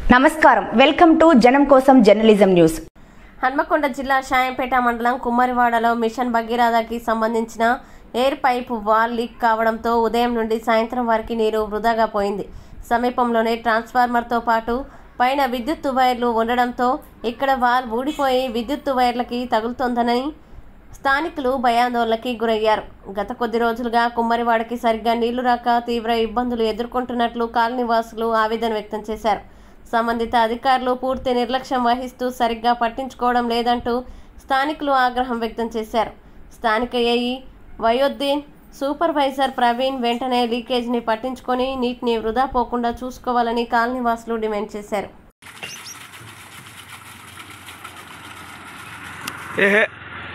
నమస్కారం welcome to జనం కోసం జర్నలిజం న్యూస్ హన్మకొండ జిల్లా షాయంపేట మండలం కుమ్మరివాడలో మిషన్ భగీరథకి సంబంధించిన ఎయిర్ పైప్ వాల్ లీక్ కావడంతో ఉదయం నుండి సాయంత్రం వరకు నీరు వృధాగా పోయింది సమీపంలోనే ట్రాన్స్ఫార్మర్తో పాటు పైన విద్యుత్ వైర్లు ఉండడంతో ఇక్కడ వాల్ ఊడిపోయి విద్యుత్ వైర్లకి తగులుతోందని స్థానికులు భయాందోళనకి గురయ్యారు గత కొద్ది రోజులుగా కుమ్మరివాడకి సరిగ్గా నీళ్లు రాక తీవ్ర ఇబ్బందులు ఎదుర్కొంటున్నట్లు కాలనీవాసులు ఆవేదన వ్యక్తం చేశారు సంబంధిత అధికారులు పూర్తి నిర్లక్ష్యం వహిస్తూ సరిగ్గా పట్టించుకోవడం లేదంటూ స్థానికులు ఆగ్రహం వ్యక్తం చేశారు స్థానిక ఏఈ వయోద్దీన్ సూపర్వైజర్ ప్రవీణ్ వెంటనే లీకేజ్ని పట్టించుకొని నీటిని వృధా పోకుండా చూసుకోవాలని కాలనీవాసులు డిమాండ్ చేశారు ఏహే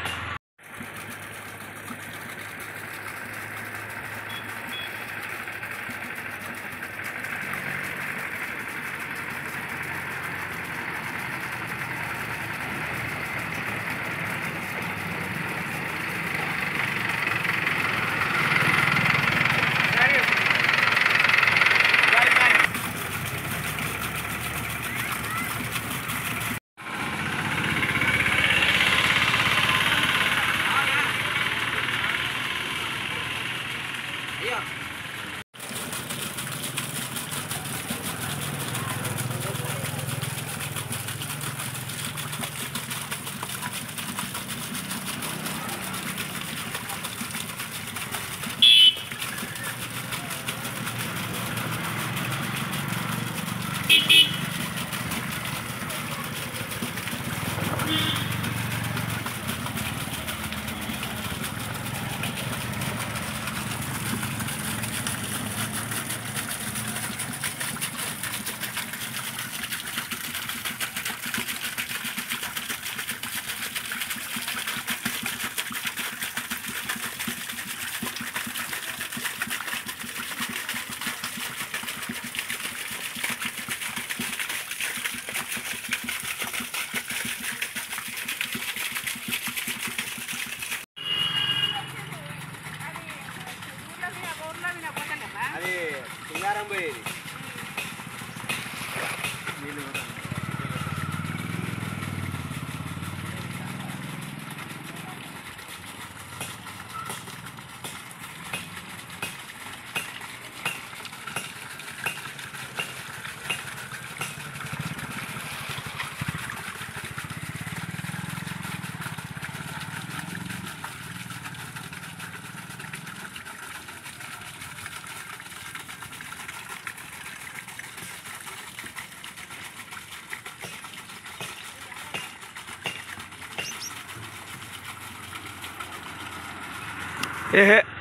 అది సింగారం పోయేది ఏహే